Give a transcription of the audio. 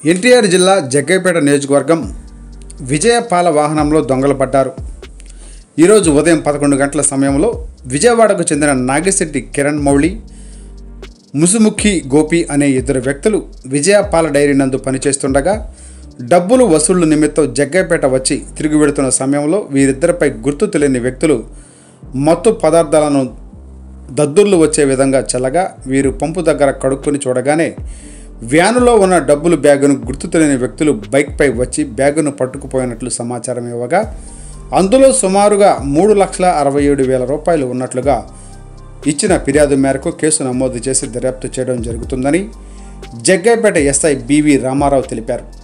ఎన్టీఆర్ జిల్లా జగ్గైపేట నియోజకవర్గం విజయపాల వాహనంలో దొంగలు పడ్డారు ఈరోజు ఉదయం పదకొండు గంటల సమయంలో విజయవాడకు చెందిన నాగిశెట్టి కిరణ్ మౌళి ముసుముఖి గోపి అనే ఇద్దరు వ్యక్తులు విజయపాల డైరీ నందు పనిచేస్తుండగా డబ్బులు వసూళ్ల నిమిత్తం జగ్గైపేట వచ్చి తిరిగి వెడుతున్న సమయంలో వీరిద్దరిపై గుర్తు తెలియని వ్యక్తులు మత్తు పదార్థాలను దద్దుర్లు వచ్చే విధంగా చల్లగా వీరు పంపు దగ్గర కడుక్కొని చూడగానే వ్యానులో ఉన్న డబ్బులు బ్యాగును గుర్తు తెలియని వ్యక్తులు బైక్పై వచ్చి బ్యాగును పట్టుకుపోయినట్లు సమాచారం ఇవ్వగా అందులో సుమారుగా మూడు లక్షల అరవై ఏడు వేల రూపాయలు ఉన్నట్లుగా ఇచ్చిన ఫిర్యాదు మేరకు కేసు నమోదు చేసి దర్యాప్తు చేయడం జరుగుతుందని జగ్గైపేట ఎస్ఐ బివి రామారావు తెలిపారు